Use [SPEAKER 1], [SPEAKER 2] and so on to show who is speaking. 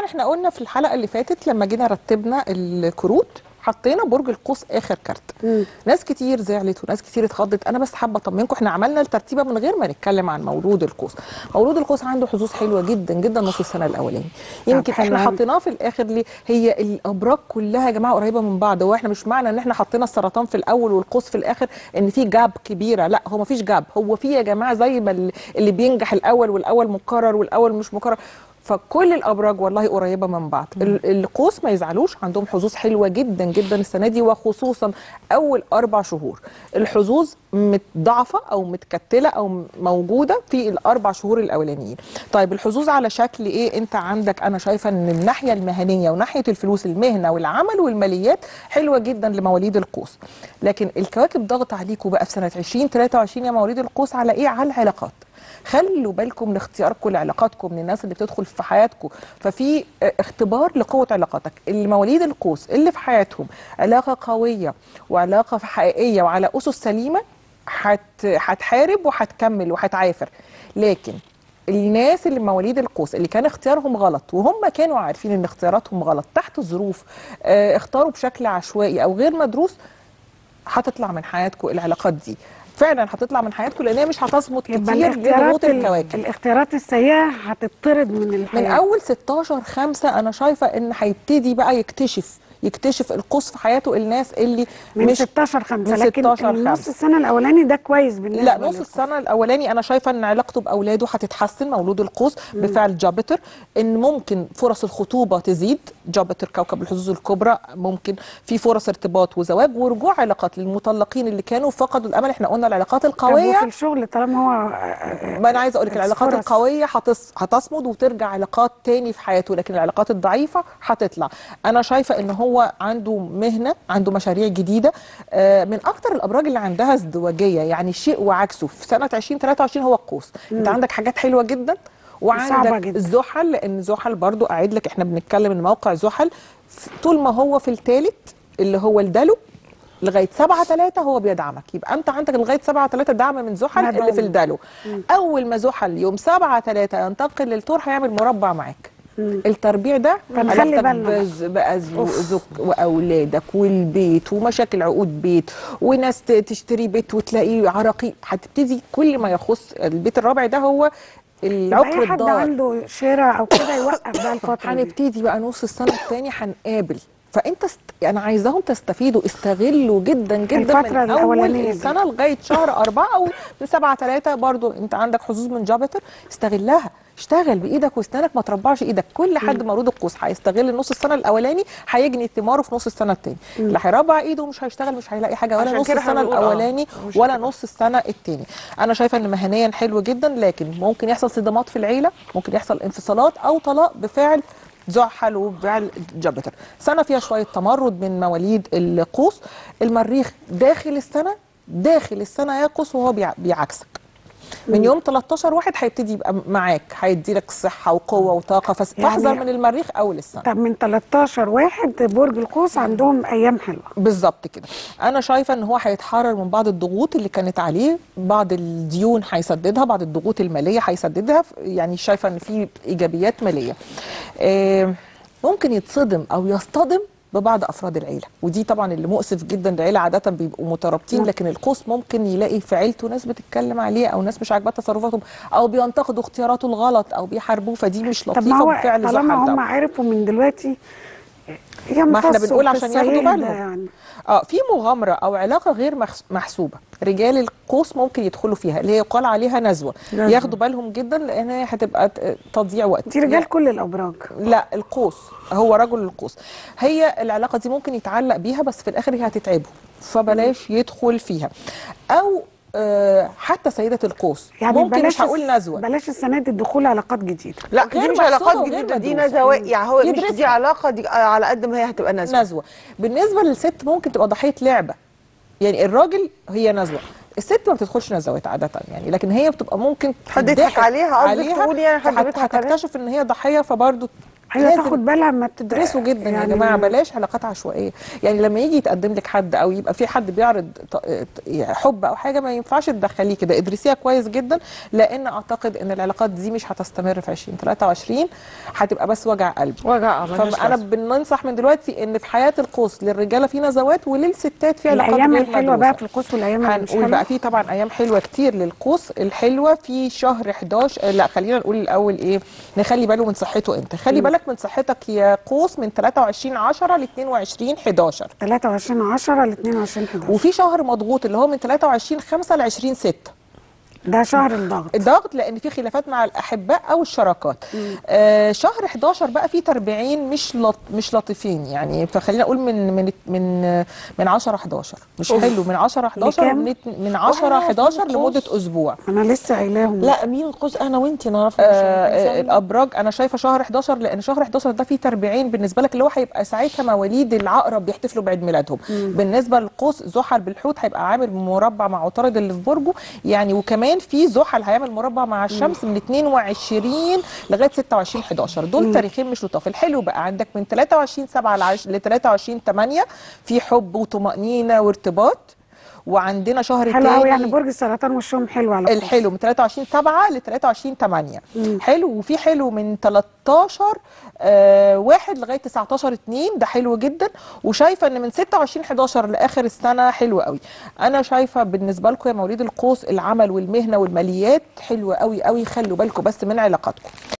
[SPEAKER 1] طبعا احنا قلنا في الحلقه اللي فاتت لما جينا رتبنا الكروت حطينا برج القوس اخر كارت
[SPEAKER 2] مم.
[SPEAKER 1] ناس كتير زعلت وناس كتير اتخضت انا بس حابه اطمنكم احنا عملنا الترتيبه من غير ما نتكلم عن مولود القوس مولود القوس عنده حظوظ حلوه جدا جدا نص السنه الاولاني يمكن
[SPEAKER 2] حلو
[SPEAKER 1] احنا
[SPEAKER 2] أوي.
[SPEAKER 1] حطيناه في الاخر ليه هي الابراج كلها يا جماعه قريبه من بعض هو احنا مش معنى ان احنا حطينا السرطان في الاول والقوس في الاخر ان في جاب كبيره لا هو ما فيش جاب هو في يا جماعه زي ما اللي- اللي بينجح الاول والاول مكرر والاول مش مكرر فكل الابراج والله قريبه من بعض ال- القوس ما يزعلوش عندهم حظوظ حلوه جدا جدا السنه دي وخصوصا اول اربع شهور الحظوظ متضاعفه او متكتله او موجوده في الاربع شهور الاولانيين طيب الحظوظ على شكل ايه انت عندك انا شايفه ان الناحيه المهنيه وناحيه الفلوس المهنه والعمل والماليات حلوه جدا لمواليد القوس لكن الكواكب ضغط عليكم بقى في سنه 2023 يا مواليد القوس على ايه على العلاقات خلوا بالكم من اختياركم لعلاقاتكم من الناس اللي بتدخل في حياتكم ففي اه، اختبار لقوه علاقاتك اللي مواليد القوس اللي في حياتهم علاقه قويه وعلاقه حقيقيه وعلى اسس سليمه هت هتحارب وهتكمل وهتعافر لكن الناس اللي مواليد القوس اللي كان اختيارهم غلط وهم كانوا عارفين ان اختياراتهم غلط تحت الظروف اه، اختاروا بشكل عشوائي او غير مدروس هتطلع من حياتكم العلاقات دي فعلا هتطلع من حياتكم لان هي مش هتصمت
[SPEAKER 2] يبقى
[SPEAKER 1] كتير لضغوط
[SPEAKER 2] الاختيارات ال-
[SPEAKER 1] الكواكب
[SPEAKER 2] الاختيارات السيئه هتطرد من الحياه
[SPEAKER 1] من اول 16 5 انا شايفه ان هيبتدي بقى يكتشف يكتشف القوس في حياته الناس اللي
[SPEAKER 2] من
[SPEAKER 1] مش
[SPEAKER 2] 16 5
[SPEAKER 1] من
[SPEAKER 2] لكن
[SPEAKER 1] 16
[SPEAKER 2] النص
[SPEAKER 1] خمسة.
[SPEAKER 2] السنه الاولاني ده كويس بالنسبه
[SPEAKER 1] لا نص
[SPEAKER 2] للقوس.
[SPEAKER 1] السنه الاولاني انا شايفه ان علاقته باولاده هتتحسن مولود القوس بفعل جوبيتر ان ممكن فرص الخطوبه تزيد جوبيتر كوكب الحظوظ الكبرى ممكن في فرص ارتباط وزواج ورجوع علاقات للمطلقين اللي كانوا فقدوا الامل احنا قلنا العلاقات
[SPEAKER 2] طب
[SPEAKER 1] القويه
[SPEAKER 2] وفي الشغل طالما هو
[SPEAKER 1] ما انا عايزه اقول لك العلاقات
[SPEAKER 2] فرص.
[SPEAKER 1] القويه هتص... هتصمد وترجع علاقات تاني في حياته لكن العلاقات الضعيفه هتطلع انا شايفه ان هو عنده مهنه عنده مشاريع جديده آه، من اكتر الابراج اللي عندها ازدواجيه يعني شيء وعكسه في سنه 2023 هو القوس انت عندك حاجات حلوه جدا
[SPEAKER 2] صعبة
[SPEAKER 1] وعندك
[SPEAKER 2] جدا.
[SPEAKER 1] زحل لان زحل برضو قاعد لك احنا بنتكلم ان موقع زحل ف- طول ما هو في الثالث اللي هو الدلو لغايه 7 3 هو بيدعمك يبقى انت عندك لغايه 7 3 دعم من زحل
[SPEAKER 2] مدعوم.
[SPEAKER 1] اللي في الدلو اول ما زحل يوم 7 3 ينتقل للثور هيعمل مربع معاك التربيع ده
[SPEAKER 2] فنخلي
[SPEAKER 1] علاقتك
[SPEAKER 2] بالنا.
[SPEAKER 1] بز- بأزواجك واولادك والبيت ومشاكل عقود بيت وناس ت- تشتري بيت وتلاقيه عراقيل هتبتدي كل ما يخص البيت الرابع ده هو
[SPEAKER 2] يبقى
[SPEAKER 1] العقر
[SPEAKER 2] اي حد
[SPEAKER 1] الدار
[SPEAKER 2] عنده شراء او كده يوقف بقى الفتره دي
[SPEAKER 1] هنبتدي بقى نص السنه الثاني هنقابل فانت است... انا عايزاهم تستفيدوا استغلوا جدا جدا
[SPEAKER 2] الفترة
[SPEAKER 1] من اول
[SPEAKER 2] الأولانية دي.
[SPEAKER 1] السنه لغايه شهر أربعة او من سبعة ثلاثة برضو انت عندك حظوظ من جابتر استغلها اشتغل بايدك واسنانك ما تربعش ايدك كل حد مولود القوس هيستغل نص السنه الاولاني هيجني ثماره في نص السنه الثاني اللي هيربع ايده مش هيشتغل مش هيلاقي حاجه ولا
[SPEAKER 3] عشان
[SPEAKER 1] نص
[SPEAKER 3] كده
[SPEAKER 1] السنه
[SPEAKER 3] هنقول آه.
[SPEAKER 1] الاولاني ولا نص السنه الثاني انا شايفه ان مهنيا حلو جدا لكن ممكن يحصل صدمات في العيله ممكن يحصل انفصالات او طلاق بفعل زحل وبفعل جبتر سنه فيها شويه تمرد من مواليد القوس المريخ داخل السنه داخل السنه يقص وهو بيع- بيعكسك من يوم 13 واحد هيبتدي يبقى معاك هيدي لك صحه وقوه وطاقه فس-
[SPEAKER 2] يعني-
[SPEAKER 1] فاحذر من المريخ اول السنه
[SPEAKER 2] طب من 13 واحد برج القوس عندهم ايام حلوه
[SPEAKER 1] بالظبط كده انا شايفه ان هو هيتحرر من بعض الضغوط اللي كانت عليه بعض الديون هيسددها بعض الضغوط الماليه هيسددها يعني شايفه ان في ايجابيات ماليه آه، ممكن يتصدم او يصطدم ببعض افراد العيله ودي طبعا اللي مؤسف جدا العيله عاده بيبقوا مترابطين
[SPEAKER 2] نعم.
[SPEAKER 1] لكن القوس ممكن يلاقي في عيلته ناس بتتكلم عليه او ناس مش عاجباه تصرفاتهم او بينتقدوا اختياراته الغلط او بيحاربوه فدي مش
[SPEAKER 2] طب ما
[SPEAKER 1] لطيفه
[SPEAKER 2] هو
[SPEAKER 1] بفعل
[SPEAKER 2] طالما
[SPEAKER 1] زحل
[SPEAKER 2] هم
[SPEAKER 1] طبعا
[SPEAKER 2] عرفوا من دلوقتي
[SPEAKER 1] ما احنا
[SPEAKER 2] يمتصوا
[SPEAKER 1] بنقول عشان
[SPEAKER 2] القصة
[SPEAKER 1] ياخدوا
[SPEAKER 2] يهدى
[SPEAKER 1] بالهم
[SPEAKER 2] يعني
[SPEAKER 1] اه في مغامره او علاقه غير محس- محسوبه رجال القوس ممكن يدخلوا فيها اللي هي يقال عليها نزوه
[SPEAKER 2] نزوة.
[SPEAKER 1] ياخدوا بالهم جدا لان هي هتبقى ت- تضييع وقت
[SPEAKER 2] دي رجال كل الابراج
[SPEAKER 1] لا القوس هو رجل القوس هي العلاقه دي ممكن يتعلق بيها بس في الاخر هي هتتعبه فبلاش يدخل فيها او آه حتى سيده القوس
[SPEAKER 2] يعني
[SPEAKER 1] ممكن
[SPEAKER 2] بلاش
[SPEAKER 1] مش هقول
[SPEAKER 2] الس-
[SPEAKER 1] نزوه
[SPEAKER 2] بلاش السنه دي الدخول علاقات جديده
[SPEAKER 3] لا
[SPEAKER 1] غير
[SPEAKER 3] دي مش
[SPEAKER 1] محسوبة
[SPEAKER 3] علاقات
[SPEAKER 1] وغير
[SPEAKER 3] جديده دي
[SPEAKER 1] مدروسة.
[SPEAKER 3] نزوات يعني هو مش
[SPEAKER 1] يدرسها.
[SPEAKER 3] دي علاقه دي على قد ما هي هتبقى نزوه
[SPEAKER 1] نزوه بالنسبه للست ممكن تبقى ضحيه لعبه يعني الراجل هي نزوه الست ما بتدخلش نزوات عاده يعني لكن هي بتبقى ممكن
[SPEAKER 3] حد يضحك
[SPEAKER 1] تضحك
[SPEAKER 3] عليها، قصدك تقولي يعني حد
[SPEAKER 1] فهت-
[SPEAKER 3] بيضحك عليها؟
[SPEAKER 1] هتكتشف ان هي ضحيه فبرضه
[SPEAKER 2] ايوه
[SPEAKER 1] لازم
[SPEAKER 2] تاخد بالها ما تد-
[SPEAKER 1] ادرسوا جدا يعني يا جماعه بلاش علاقات عشوائيه يعني لما يجي يتقدم لك حد او يبقى في حد بيعرض ط- ط- حب او حاجه ما ينفعش تدخليه كده ادرسيها كويس جدا لان اعتقد ان العلاقات دي مش هتستمر في 2023 هتبقى بس وجع قلب
[SPEAKER 3] وجع اه ملهاش
[SPEAKER 1] فانا
[SPEAKER 3] لازمة.
[SPEAKER 1] بننصح من دلوقتي ان في حياه القوس للرجاله في نزوات وللستات في علاقات
[SPEAKER 2] الايام
[SPEAKER 1] غير
[SPEAKER 2] الحلوه بقى
[SPEAKER 1] مدروسة.
[SPEAKER 2] في القوس والايام اللي مش
[SPEAKER 1] هنقول
[SPEAKER 2] حلوه
[SPEAKER 1] بقى في طبعا ايام حلوه كتير للقوس الحلوه في شهر 11 لا خلينا نقول الاول ايه نخلي باله من صحته امتى خلي بالك من صحتك يا قوس من 23 10 ل 22 11
[SPEAKER 2] 23 10 ل 22 11
[SPEAKER 1] وفي شهر مضغوط اللي هو من 23 5 ل 20 6
[SPEAKER 2] ده شهر الضغط
[SPEAKER 1] الضغط لان في خلافات مع الاحباء او الشراكات آه شهر 11 بقى فيه تربيعين مش لط مش لطيفين يعني فخلينا نقول من من من من 10 11 مش
[SPEAKER 3] أوف.
[SPEAKER 1] حلو من 10 11
[SPEAKER 2] لكام؟
[SPEAKER 1] من, من 10
[SPEAKER 3] واحنا
[SPEAKER 1] 11
[SPEAKER 3] في
[SPEAKER 1] لمده
[SPEAKER 3] القوس.
[SPEAKER 1] اسبوع
[SPEAKER 2] انا لسه قايلاهم
[SPEAKER 3] لا مين القوس انا وانتي نعرف
[SPEAKER 1] آه الابراج انا شايفه شهر 11 لان شهر 11 ده فيه تربيعين بالنسبه لك اللي هو هيبقى ساعتها مواليد العقرب بيحتفلوا بعيد ميلادهم بالنسبه للقوس زحل بالحوت هيبقى عامل مربع مع عطارد اللي في برجه يعني وكمان في زحل هيعمل مربع مع الشمس من 22 لغايه 26 11 دول تاريخين مش لطاف الحلو بقى عندك من 23 7 ل 23 8 في حب وطمانينه وارتباط وعندنا شهر
[SPEAKER 2] حلو قوي
[SPEAKER 1] تاني
[SPEAKER 2] يعني برج السرطان وشهم حلو على القوس.
[SPEAKER 1] الحلو من 23 7 ل 23 8
[SPEAKER 2] مم.
[SPEAKER 1] حلو وفي حلو من 13 آه 1 لغايه 19 2 ده حلو جدا وشايفه ان من 26 11 لاخر السنه حلو قوي انا شايفه بالنسبه لكم يا مواليد القوس العمل والمهنه والماليات حلوه قوي قوي خلوا بالكم بس من علاقاتكم